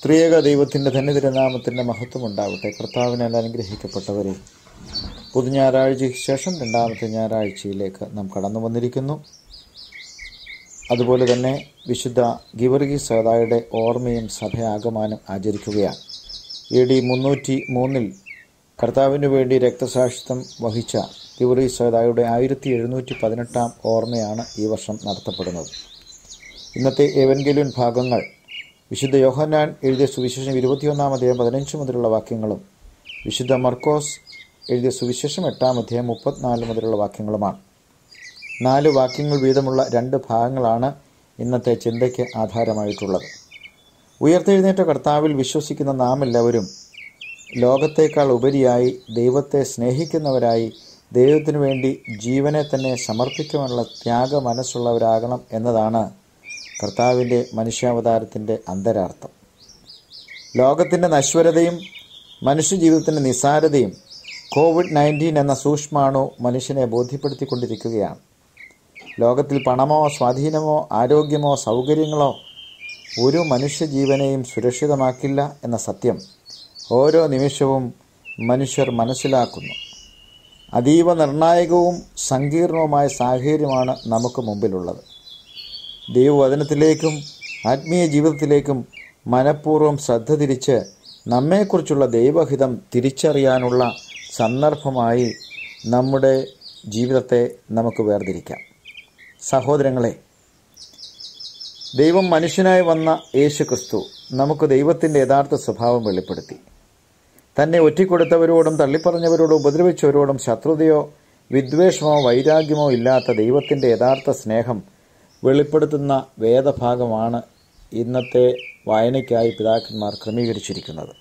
ത്രിയേക ദൈവത്തിൻ്റെ തന്നെ തിരുനാമത്തിൻ്റെ മഹത്വം ഉണ്ടാവട്ടെ കർത്താവിനാൽ അനുഗ്രഹിക്കപ്പെട്ടവരെ പുതു ഞായറാഴ്ചയ്ക്ക് ശേഷം രണ്ടാമത്തെ ഞായറാഴ്ചയിലേക്ക് നാം കടന്നു വന്നിരിക്കുന്നു അതുപോലെ തന്നെ വിശുദ്ധ ഗിവർഗി സേതായുടെ ഓർമ്മയും സഭയാകമാനം ആചരിക്കുകയാണ് എ ഡി മുന്നൂറ്റി മൂന്നിൽ കർത്താവിന് വേണ്ടി രക്തസാക്ഷിത്വം വഹിച്ച ഗിവർഗി സേതായുടെ ആയിരത്തി എഴുന്നൂറ്റി പതിനെട്ടാം ഓർമ്മയാണ് ഈ വർഷം നടത്തപ്പെടുന്നത് ഇന്നത്തെ ഏവൻഗേലിയൻ ഭാഗങ്ങൾ വിശുദ്ധ യോഹന്നാൻ എഴുതിയ സുവിശേഷം ഇരുപത്തിയൊന്നാം അധ്യായം പതിനഞ്ച് മുതലുള്ള വാക്യങ്ങളും വിശുദ്ധ മർക്കോസ് എഴുതിയ സുവിശേഷം എട്ടാം അധ്യായം മുപ്പത്തിനാല് മുതലുള്ള വാക്യങ്ങളുമാണ് നാല് വാക്യങ്ങൾ വീതമുള്ള രണ്ട് ഭാഗങ്ങളാണ് ഇന്നത്തെ ചിന്തയ്ക്ക് ആധാരമായിട്ടുള്ളത് ഉയർത്തെഴുന്നേറ്റ കർത്താവിൽ വിശ്വസിക്കുന്ന നാം എല്ലാവരും ലോകത്തേക്കാൾ ഉപരിയായി ദൈവത്തെ സ്നേഹിക്കുന്നവരായി ദൈവത്തിനു വേണ്ടി ജീവനെ തന്നെ സമർപ്പിക്കുവാനുള്ള ത്യാഗ മനസ്സുള്ളവരാകണം എന്നതാണ് കർത്താവിൻ്റെ മനുഷ്യാവതാരത്തിൻ്റെ അന്തരാർത്ഥം ലോകത്തിൻ്റെ നശ്വരതയും മനുഷ്യജീവിതത്തിൻ്റെ നിസാരതയും കോവിഡ് നയൻറ്റീൻ എന്ന സൂക്ഷ്മാണു മനുഷ്യനെ ബോധ്യപ്പെടുത്തിക്കൊണ്ടിരിക്കുകയാണ് ലോകത്തിൽ പണമോ സ്വാധീനമോ ആരോഗ്യമോ സൗകര്യങ്ങളോ ഒരു മനുഷ്യജീവനെയും സുരക്ഷിതമാക്കില്ല എന്ന സത്യം ഓരോ നിമിഷവും മനുഷ്യർ മനസ്സിലാക്കുന്നു അതീവ നിർണായകവും സങ്കീർണവുമായ സാഹചര്യമാണ് നമുക്ക് മുമ്പിലുള്ളത് ദൈവവചനത്തിലേക്കും ആത്മീയ ജീവിതത്തിലേക്കും മനഃപൂർവ്വം ശ്രദ്ധ തിരിച്ച് നമ്മെക്കുറിച്ചുള്ള ദൈവഹിതം തിരിച്ചറിയാനുള്ള സന്ദർഭമായി നമ്മുടെ ജീവിതത്തെ നമുക്ക് വേർതിരിക്കാം സഹോദരങ്ങളെ ദൈവം മനുഷ്യനായി വന്ന യേശു ക്രിസ്തു നമുക്ക് ദൈവത്തിൻ്റെ യഥാർത്ഥ സ്വഭാവം വെളിപ്പെടുത്തി തന്നെ ഒറ്റിക്കൊടുത്തവരോടും തള്ളിപ്പറഞ്ഞവരോടും ഉപദ്രവിച്ചവരോടും ശത്രുതയോ വിദ്വേഷമോ വൈരാഗ്യമോ ഇല്ലാത്ത ദൈവത്തിൻ്റെ യഥാർത്ഥ സ്നേഹം വെളിപ്പെടുത്തുന്ന വേദഭാഗമാണ് ഇന്നത്തെ വായനയ്ക്കായി പിതാക്കന്മാർ ക്രമീകരിച്ചിരിക്കുന്നത്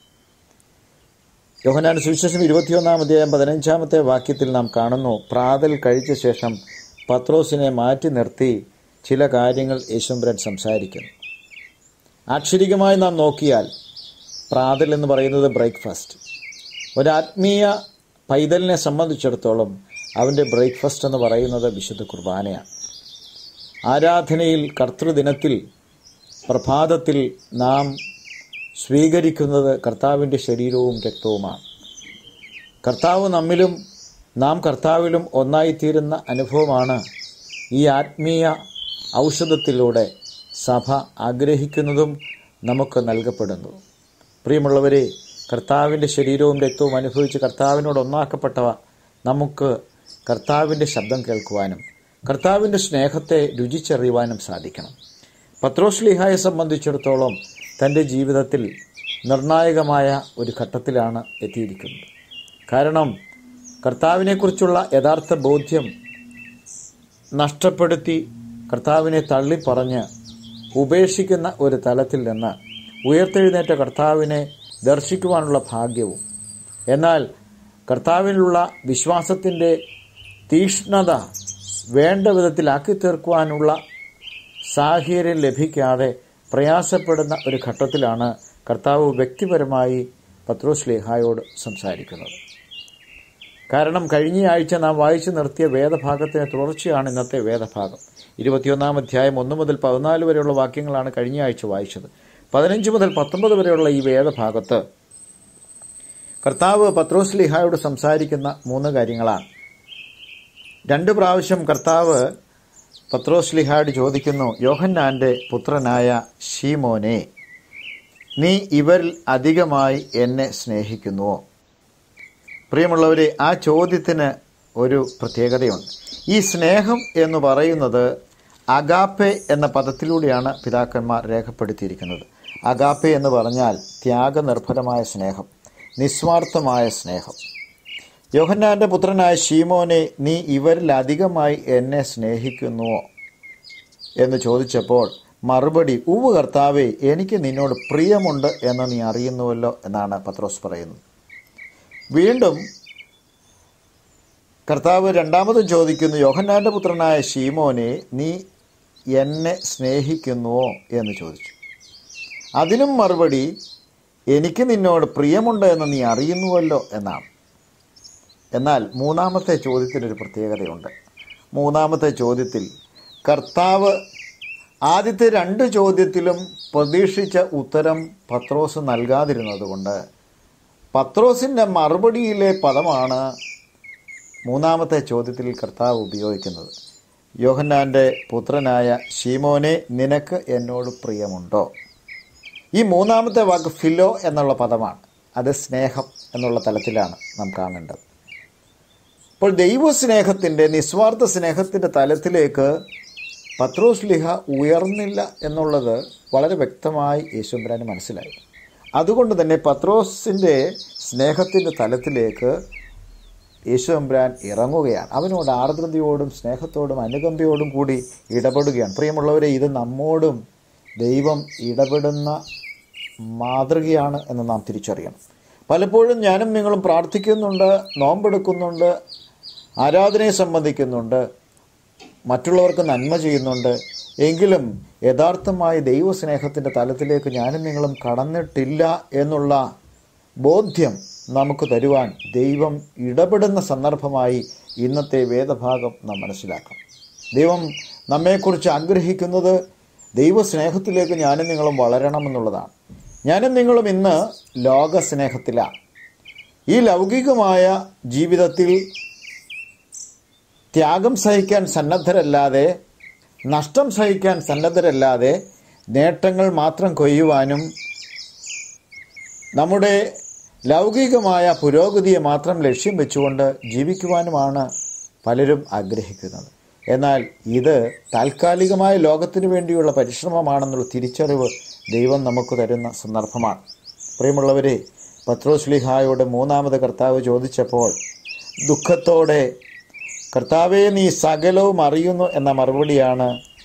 യോഹനാൻ സുവിശേഷം ഇരുപത്തിയൊന്നാം അധ്യായം പതിനഞ്ചാമത്തെ വാക്യത്തിൽ നാം കാണുന്നു പ്രാതൽ കഴിച്ച ശേഷം പത്രോസിനെ മാറ്റി നിർത്തി ചില കാര്യങ്ങൾ യേശുംബ്രൻ സംസാരിക്കുന്നു ആക്ഷരികമായി നാം നോക്കിയാൽ പ്രാതൽ എന്ന് പറയുന്നത് ബ്രേക്ക്ഫാസ്റ്റ് ഒരാത്മീയ പൈതലിനെ സംബന്ധിച്ചിടത്തോളം അവൻ്റെ ബ്രേക്ക്ഫാസ്റ്റ് എന്ന് പറയുന്നത് വിശുദ്ധ കുർബാനയാണ് ആരാധനയിൽ കർത്തൃദിനത്തിൽ പ്രഭാതത്തിൽ നാം സ്വീകരിക്കുന്നത് കർത്താവിൻ്റെ ശരീരവും രക്തവുമാണ് കർത്താവ് നമ്മിലും നാം കർത്താവിലും ഒന്നായിത്തീരുന്ന അനുഭവമാണ് ഈ ആത്മീയ ഔഷധത്തിലൂടെ സഭ ആഗ്രഹിക്കുന്നതും നമുക്ക് നൽകപ്പെടുന്നതും പ്രിയമുള്ളവരെ കർത്താവിൻ്റെ ശരീരവും രക്തവും അനുഭവിച്ച് കർത്താവിനോട് ഒന്നാക്കപ്പെട്ടവ നമുക്ക് കർത്താവിൻ്റെ ശബ്ദം കേൾക്കുവാനും കർത്താവിൻ്റെ സ്നേഹത്തെ രുചിച്ചറിയുവാനും സാധിക്കണം പത്രോസ് ലിഹായെ സംബന്ധിച്ചിടത്തോളം തൻ്റെ ജീവിതത്തിൽ നിർണായകമായ ഒരു ഘട്ടത്തിലാണ് എത്തിയിരിക്കുന്നത് കാരണം കർത്താവിനെക്കുറിച്ചുള്ള യഥാർത്ഥ ബോധ്യം നഷ്ടപ്പെടുത്തി കർത്താവിനെ തള്ളിപ്പറഞ്ഞ് ഉപേക്ഷിക്കുന്ന ഒരു തലത്തിൽ നിന്ന് ഉയർത്തെഴുന്നേറ്റ കർത്താവിനെ ദർശിക്കുവാനുള്ള ഭാഗ്യവും എന്നാൽ കർത്താവിനുള്ള വിശ്വാസത്തിൻ്റെ തീക്ഷ്ണത വേണ്ട വിധത്തിലാക്കി തീർക്കുവാനുള്ള സാഹചര്യം ലഭിക്കാതെ പ്രയാസപ്പെടുന്ന ഒരു ഘട്ടത്തിലാണ് കർത്താവ് വ്യക്തിപരമായി പത്രോസ് ലേഹായോട് സംസാരിക്കുന്നത് കാരണം കഴിഞ്ഞ ആഴ്ച നാം വായിച്ചു നിർത്തിയ വേദഭാഗത്തിന് തുടർച്ചയാണ് ഇന്നത്തെ വേദഭാഗം ഇരുപത്തിയൊന്നാം അധ്യായം ഒന്ന് മുതൽ പതിനാല് വരെയുള്ള വാക്യങ്ങളാണ് കഴിഞ്ഞ ആഴ്ച വായിച്ചത് പതിനഞ്ച് മുതൽ പത്തൊമ്പത് വരെയുള്ള ഈ വേദഭാഗത്ത് കർത്താവ് പത്രോസ് ലിഹായോട് സംസാരിക്കുന്ന മൂന്ന് കാര്യങ്ങളാണ് രണ്ട് പ്രാവശ്യം കർത്താവ് പത്രോസ് ലിഹായോട് ചോദിക്കുന്നു യോഹന്നാന്റെ പുത്രനായ ഷീമോനെ നീ ഇവരിൽ അധികമായി എന്നെ സ്നേഹിക്കുന്നുവോ പ്രിയമുള്ളവരെ ആ ചോദ്യത്തിന് ഒരു പ്രത്യേകതയുണ്ട് ഈ സ്നേഹം എന്ന് പറയുന്നത് അഗാപ്പെ എന്ന പദത്തിലൂടെയാണ് പിതാക്കന്മാർ രേഖപ്പെടുത്തിയിരിക്കുന്നത് അഗാപ്പെ എന്ന് പറഞ്ഞാൽ ത്യാഗനിർഭരമായ സ്നേഹം നിസ്വാർത്ഥമായ സ്നേഹം യോഹന്നാന്റെ പുത്രനായ ഷീമോനെ നീ ഇവരിൽ അധികമായി എന്നെ സ്നേഹിക്കുന്നുവോ എന്ന് ചോദിച്ചപ്പോൾ മറുപടി ഉവ് കർത്താവേ എനിക്ക് നിന്നോട് പ്രിയമുണ്ട് എന്ന് നീ അറിയുന്നുവല്ലോ എന്നാണ് പത്രോസ് പറയുന്നത് വീണ്ടും കർത്താവ് രണ്ടാമതും ചോദിക്കുന്നു യോഹന്നാന്റെ പുത്രനായ ഷീമോനെ നീ എന്നെ സ്നേഹിക്കുന്നുവോ എന്ന് ചോദിച്ചു അതിനും മറുപടി എനിക്ക് നിന്നോട് പ്രിയമുണ്ട് എന്ന് നീ അറിയുന്നുവല്ലോ എന്നാണ് എന്നാൽ മൂന്നാമത്തെ ചോദ്യത്തിനൊരു പ്രത്യേകതയുണ്ട് മൂന്നാമത്തെ ചോദ്യത്തിൽ കർത്താവ് ആദ്യത്തെ രണ്ട് ചോദ്യത്തിലും പ്രതീക്ഷിച്ച ഉത്തരം പത്രോസ് നൽകാതിരുന്നതുകൊണ്ട് പത്രോസിൻ്റെ മറുപടിയിലെ പദമാണ് മൂന്നാമത്തെ ചോദ്യത്തിൽ കർത്താവ് ഉപയോഗിക്കുന്നത് യോഹന്നാൻ്റെ പുത്രനായ ഷീമോനെ നിനക്ക് എന്നോട് പ്രിയമുണ്ടോ ഈ മൂന്നാമത്തെ വാക്ക് ഫിലോ എന്നുള്ള പദമാണ് അത് സ്നേഹം എന്നുള്ള തലത്തിലാണ് നാം കാണേണ്ടത് അപ്പോൾ ദൈവസ്നേഹത്തിൻ്റെ നിസ്വാർത്ഥ സ്നേഹത്തിൻ്റെ തലത്തിലേക്ക് പത്രോസ് ലിഹ ഉയർന്നില്ല എന്നുള്ളത് വളരെ വ്യക്തമായി യേശുബ്രാന് മനസ്സിലായി അതുകൊണ്ട് തന്നെ പത്രോസിൻ്റെ സ്നേഹത്തിൻ്റെ തലത്തിലേക്ക് യേശുബ്രാൻ ഇറങ്ങുകയാണ് അവനോട് ആർദ്രതയോടും സ്നേഹത്തോടും അനുകമ്പയോടും കൂടി ഇടപെടുകയാണ് പ്രിയമുള്ളവരെ ഇത് നമ്മോടും ദൈവം ഇടപെടുന്ന മാതൃകയാണ് എന്ന് നാം തിരിച്ചറിയണം പലപ്പോഴും ഞാനും നിങ്ങളും പ്രാർത്ഥിക്കുന്നുണ്ട് നോമ്പെടുക്കുന്നുണ്ട് ആരാധനയെ സംബന്ധിക്കുന്നുണ്ട് മറ്റുള്ളവർക്ക് നന്മ ചെയ്യുന്നുണ്ട് എങ്കിലും യഥാർത്ഥമായി ദൈവസ്നേഹത്തിൻ്റെ തലത്തിലേക്ക് ഞാനും നിങ്ങളും കടന്നിട്ടില്ല എന്നുള്ള ബോധ്യം നമുക്ക് തരുവാൻ ദൈവം ഇടപെടുന്ന സന്ദർഭമായി ഇന്നത്തെ വേദഭാഗം നാം മനസ്സിലാക്കണം ദൈവം നമ്മെക്കുറിച്ച് ആഗ്രഹിക്കുന്നത് ദൈവസ്നേഹത്തിലേക്ക് ഞാനും നിങ്ങളും വളരണമെന്നുള്ളതാണ് ഞാനും നിങ്ങളും ഇന്ന് ലോകസ്നേഹത്തിലാണ് ഈ ലൗകികമായ ജീവിതത്തിൽ ത്യാഗം സഹിക്കാൻ സന്നദ്ധരല്ലാതെ നഷ്ടം സഹിക്കാൻ സന്നദ്ധരല്ലാതെ നേട്ടങ്ങൾ മാത്രം കൊയ്യുവാനും നമ്മുടെ ലൗകികമായ പുരോഗതിയെ മാത്രം ലക്ഷ്യം വെച്ചുകൊണ്ട് ജീവിക്കുവാനുമാണ് പലരും ആഗ്രഹിക്കുന്നത് എന്നാൽ ഇത് താൽക്കാലികമായ ലോകത്തിനു വേണ്ടിയുള്ള പരിശ്രമമാണെന്നുള്ള തിരിച്ചറിവ് ദൈവം നമുക്ക് തരുന്ന സന്ദർഭമാണ് പ്രിയമുള്ളവരെ പത്രോസ്ലിഹായോട് മൂന്നാമത് കർത്താവ് ചോദിച്ചപ്പോൾ ദുഃഖത്തോടെ കർത്താവെ നീ സകലവും അറിയുന്നു എന്ന മറുപടിയാണ്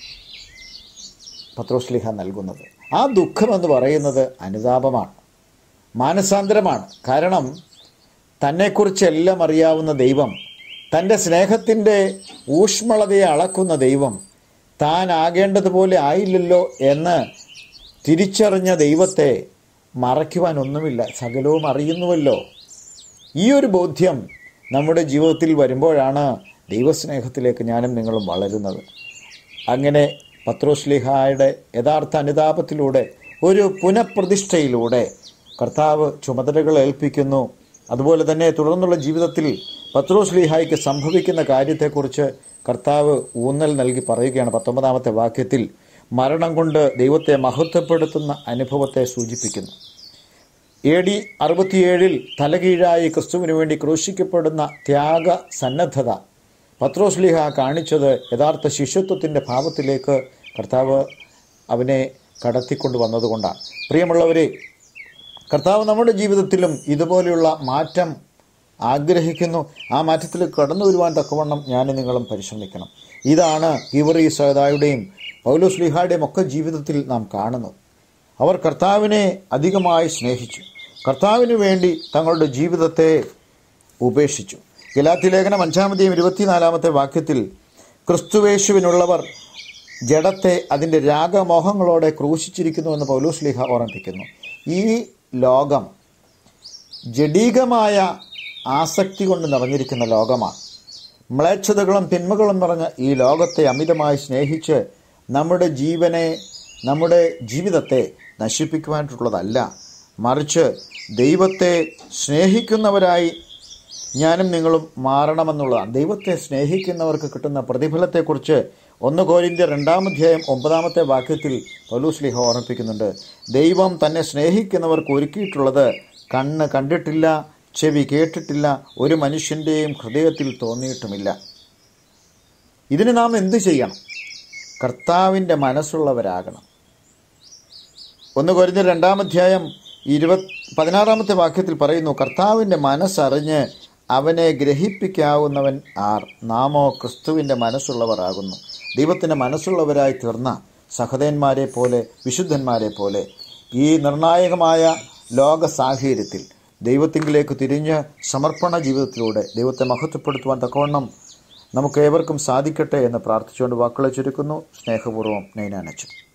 പത്രോസ്ലിഹ നൽകുന്നത് ആ ദുഃഖം എന്ന് പറയുന്നത് അനുതാപമാണ് മാനസാന്തരമാണ് കാരണം തന്നെക്കുറിച്ചെല്ലാം അറിയാവുന്ന ദൈവം തൻ്റെ സ്നേഹത്തിൻ്റെ ഊഷ്മളതയെ അളക്കുന്ന ദൈവം താൻ ആകേണ്ടതുപോലെ ആയില്ലല്ലോ എന്ന് തിരിച്ചറിഞ്ഞ ദൈവത്തെ മറയ്ക്കുവാനൊന്നുമില്ല സകലവും അറിയുന്നുവല്ലോ ഈ ഒരു ബോധ്യം നമ്മുടെ ജീവിതത്തിൽ വരുമ്പോഴാണ് ദൈവസ്നേഹത്തിലേക്ക് ഞാനും നിങ്ങളും വളരുന്നത് അങ്ങനെ പത്രോസ്ലിഹായുടെ യഥാർത്ഥ അനുതാപത്തിലൂടെ ഒരു പുനഃപ്രതിഷ്ഠയിലൂടെ കർത്താവ് ചുമതലകൾ ഏൽപ്പിക്കുന്നു അതുപോലെ തന്നെ തുടർന്നുള്ള ജീവിതത്തിൽ പത്രോസ്ലിഹായ്ക്ക് സംഭവിക്കുന്ന കാര്യത്തെക്കുറിച്ച് കർത്താവ് ഊന്നൽ നൽകി പറയുകയാണ് പത്തൊമ്പതാമത്തെ വാക്യത്തിൽ മരണം കൊണ്ട് ദൈവത്തെ മഹത്വപ്പെടുത്തുന്ന അനുഭവത്തെ സൂചിപ്പിക്കുന്നു എ ഡി അറുപത്തിയേഴിൽ തലകീഴായി ക്രിസ്തുവിന് വേണ്ടി ക്രൂശിക്കപ്പെടുന്ന ത്യാഗ സന്നദ്ധത പത്രോസ്ലിഹ കാണിച്ചത് യഥാർത്ഥ ശിഷ്യത്വത്തിൻ്റെ ഭാവത്തിലേക്ക് കർത്താവ് അവനെ കടത്തിക്കൊണ്ട് വന്നതുകൊണ്ടാണ് പ്രിയമുള്ളവരെ കർത്താവ് നമ്മുടെ ജീവിതത്തിലും ഇതുപോലെയുള്ള മാറ്റം ആഗ്രഹിക്കുന്നു ആ മാറ്റത്തിൽ കടന്നു വരുവാൻ തക്കവണ്ണം ഞാൻ നിങ്ങളും പരിശ്രമിക്കണം ഇതാണ് ഇവർ ഈ സഹതായുടെയും പൗലോസ്ലിഹായുടെയും ഒക്കെ ജീവിതത്തിൽ നാം കാണുന്നത് അവർ കർത്താവിനെ അധികമായി സ്നേഹിച്ചു കർത്താവിന് വേണ്ടി തങ്ങളുടെ ജീവിതത്തെ ഉപേക്ഷിച്ചു ഗലാത്തി ലേഖനം അഞ്ചാമത്തെയും ഇരുപത്തിനാലാമത്തെ വാക്യത്തിൽ ക്രിസ്തുവേശുവിനുള്ളവർ ജഡത്തെ അതിൻ്റെ രാഗമോഹങ്ങളോടെ ക്രൂശിച്ചിരിക്കുന്നുവെന്ന് പൗലോസ്ലിഹ ഓർമ്മിപ്പിക്കുന്നു ഈ ലോകം ജഡീകമായ ആസക്തി കൊണ്ട് നിറഞ്ഞിരിക്കുന്ന ലോകമാണ് മ്ലേച്ഛതകളും തിന്മകളും നിറഞ്ഞ ഈ ലോകത്തെ അമിതമായി സ്നേഹിച്ച് നമ്മുടെ ജീവനെ നമ്മുടെ ജീവിതത്തെ നശിപ്പിക്കുവാനായിട്ടുള്ളതല്ല മറിച്ച് ദൈവത്തെ സ്നേഹിക്കുന്നവരായി ഞാനും നിങ്ങളും മാറണമെന്നുള്ളതാണ് ദൈവത്തെ സ്നേഹിക്കുന്നവർക്ക് കിട്ടുന്ന പ്രതിഫലത്തെക്കുറിച്ച് ഒന്ന് കോരിൻ്റെ രണ്ടാമധ്യായം ഒമ്പതാമത്തെ വാക്യത്തിൽ പൗലൂസ്ലിഹ ഓർമ്മിപ്പിക്കുന്നുണ്ട് ദൈവം തന്നെ സ്നേഹിക്കുന്നവർക്ക് ഒരുക്കിയിട്ടുള്ളത് കണ്ണ് കണ്ടിട്ടില്ല ചെവി കേട്ടിട്ടില്ല ഒരു മനുഷ്യൻ്റെയും ഹൃദയത്തിൽ തോന്നിയിട്ടുമില്ല ഇതിന് നാം എന്ത് ചെയ്യണം കർത്താവിൻ്റെ മനസ്സുള്ളവരാകണം ഒന്ന് കുറിഞ്ഞ രണ്ടാമധ്യായം ഇരുപത് പതിനാറാമത്തെ വാക്യത്തിൽ പറയുന്നു കർത്താവിൻ്റെ മനസ്സറിഞ്ഞ് അവനെ ഗ്രഹിപ്പിക്കാവുന്നവൻ ആർ നാമോ ക്രിസ്തുവിൻ്റെ മനസ്സുള്ളവർ ആകുന്നു ദൈവത്തിൻ്റെ മനസ്സുള്ളവരായി തീർന്ന സഹതന്മാരെ പോലെ വിശുദ്ധന്മാരെ പോലെ ഈ നിർണായകമായ ലോക സാഹചര്യത്തിൽ ദൈവത്തിങ്കിലേക്ക് തിരിഞ്ഞ് സമർപ്പണ ജീവിതത്തിലൂടെ ദൈവത്തെ മഹത്വപ്പെടുത്തുവാൻ തക്കവണ്ണം നമുക്ക് ഏവർക്കും സാധിക്കട്ടെ എന്ന് പ്രാർത്ഥിച്ചുകൊണ്ട് വാക്കുകളെ ചുരുക്കുന്നു സ്നേഹപൂർവ്വം നൈനാനച്ചു